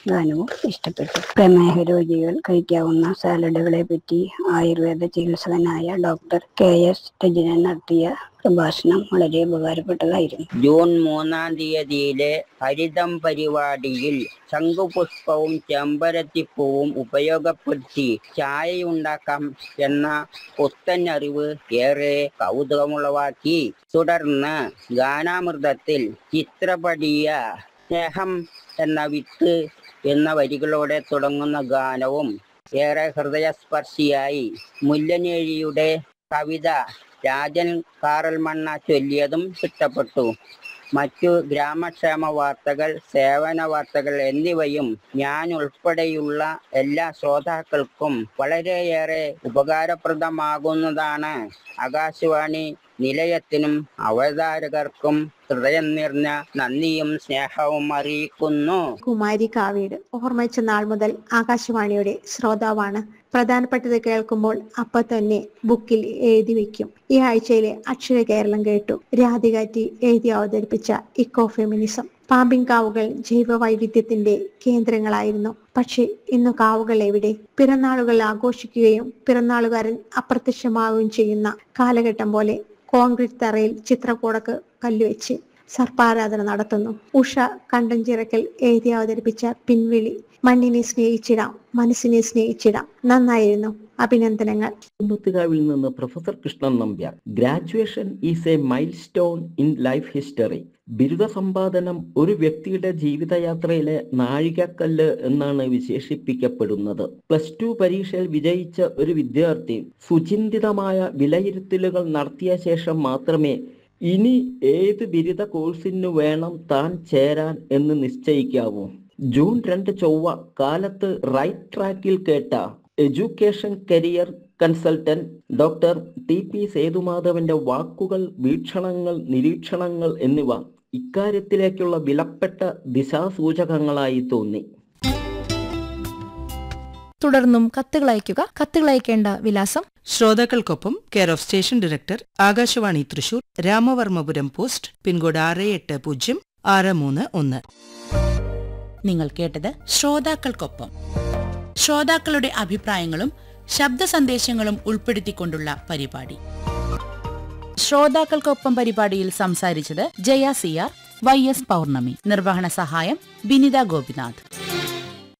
ഗാനവും ഇഷ്ടപ്പെട്ടു പ്രമേഹ രോഗികൾ കഴിക്കാവുന്ന സാലഡുകളെ പറ്റി ആയുർവേദ ചികിത്സകനായ ഡോക്ടർ കെ എസ് രജനൻ നടത്തിയ പ്രഭാഷണം വളരെ ഉപകാരപ്പെട്ടതായിരുന്നു ജൂൺ മൂന്നാം തീയതിയിലെ ഹരിതം പരിപാടിയിൽ ശംഖുപുഷ്പവും ചെമ്പരത്തിപ്പൂവും ഉപയോഗപ്പെടുത്തി ചായയുണ്ടാക്കാം എന്ന പുത്തൻ അറിവ് ഏറെ കൗതുകമുളവാക്കി തുടർന്ന് ഗാനാമൃതത്തിൽ ചിത്രപടിയ സ്നേഹം എന്ന വിത്ത് എന്ന വരികളോടെ തുടങ്ങുന്ന ഗാനവും ഏറെ ഹൃദയസ്പർശിയായി മുല്ലനേഴിയുടെ കവിത രാജൻ കാറൽമണ്ണ ചൊല്ലിയതും ഇഷ്ടപ്പെട്ടു മറ്റു ഗ്രാമക്ഷേമ വാർത്തകൾ സേവന വാർത്തകൾ എന്നിവയും ഞാൻ ഉൾപ്പെടെയുള്ള എല്ലാ ശ്രോതാക്കൾക്കും വളരെയേറെ ഉപകാരപ്രദമാകുന്നതാണ് ആകാശവാണി നിലയത്തിനും അവതാരകർക്കും ഹൃദയം നിറഞ്ഞ നന്ദിയും സ്നേഹവും അറിയിക്കുന്നു കുമാരി കാവീട് ഓർമ്മിച്ച നാൾ മുതൽ ആകാശവാണിയുടെ ശ്രോതാവാണ് പ്രധാനപ്പെട്ടത് കേൾക്കുമ്പോൾ അപ്പൊ തന്നെ ബുക്കിൽ എഴുതി വെക്കും ഈ ആഴ്ചയിലെ അക്ഷര കേരളം കേട്ടു രാധിക ടി എഴുതി അവതരിപ്പിച്ച ഇക്കോ ഫെമിനിസം പാമ്പിൻകാവുകൾ ജൈവ വൈവിധ്യത്തിന്റെ കേന്ദ്രങ്ങളായിരുന്നു പക്ഷേ ഇന്ന് കാവുകൾ എവിടെ പിറന്നാളുകൾ ആഘോഷിക്കുകയും പിറന്നാളുകാരൻ അപ്രത്യക്ഷമാവുകയും ചെയ്യുന്ന കാലഘട്ടം പോലെ കോൺക്രീറ്റ് തറയിൽ ചിത്രക്കൂടക്ക് കല്ലുവെച്ച് സർപ്പാരാധന നടത്തുന്നു ഉഷ കണ്ടഞ്ചിറക്കൽ എഴുതി അവതരിപ്പിച്ച പിൻവിളി മണ്ണിനെ സ്നേഹിച്ചിടാം മനസ്സിനെ സ്നേഹിച്ചിടാം നന്നായിരുന്നു അഭിനന്ദനങ്ങൾ കുമ്പത്തുകാവിൽ നിന്ന് professor Krishnan Nambiar graduation is a milestone in life history ബിരുദ സമ്പാദനം ഒരു വ്യക്തിയുടെ ജീവിതയാത്രയിലെ നാഴികക്കല്ല് എന്നാണ് വിശേഷിപ്പിക്കപ്പെടുന്നത് പ്ലസ് ടു പരീക്ഷയിൽ വിജയിച്ച ഒരു വിദ്യാർത്ഥി സുചിന്തിതമായ വിലയിരുത്തലുകൾ നടത്തിയ ശേഷം മാത്രമേ ഇനി ഏത് ബിരുദ കോഴ്സിനു വേണം താൻ ചേരാൻ എന്ന് നിശ്ചയിക്കാവൂ ജൂൺ രണ്ട് ചൊവ്വ കാലത്ത് റൈറ്റ് ട്രാക്കിൽ കേട്ട education career consultant doctor T P സേതുമാധവന്റെ വാക്കുകൾ വീക്ഷണങ്ങൾ നിരീക്ഷണങ്ങൾ എന്നിവ ഇക്കാര്യത്തിലേക്കുള്ള വിലപ്പെട്ട ദിശാസൂചകങ്ങളായി തോന്നി തുടർന്നും കത്തുകൾ അയയ്ക്കുക കത്തുകൾ അയക്കേണ്ട വിലാസം ശ്രോതാക്കൾക്കൊപ്പം care of station director Akashvani Thrissur Ramavarmapuram post pincode ആറ് എട്ട് പൂജ്യം ആറ് മൂന്ന് ഒന്ന് നിങ്ങൾ കേട്ടത് ശ്രോതാക്കൾക്കൊപ്പം ശ്രോതാക്കളുടെ അഭിപ്രായങ്ങളും ശബ്ദ സന്ദേശങ്ങളും ഉൾപ്പെടുത്തിക്കൊണ്ടുള്ള പരിപാടി ശ്രോതാക്കൾക്കൊപ്പം പരിപാടിയിൽ സംസാരിച്ചത് ജയ സിയാർ വൈ എസ് പൗർണമി നിർവഹണ സഹായം ബിനിത ഗോപിനാഥ്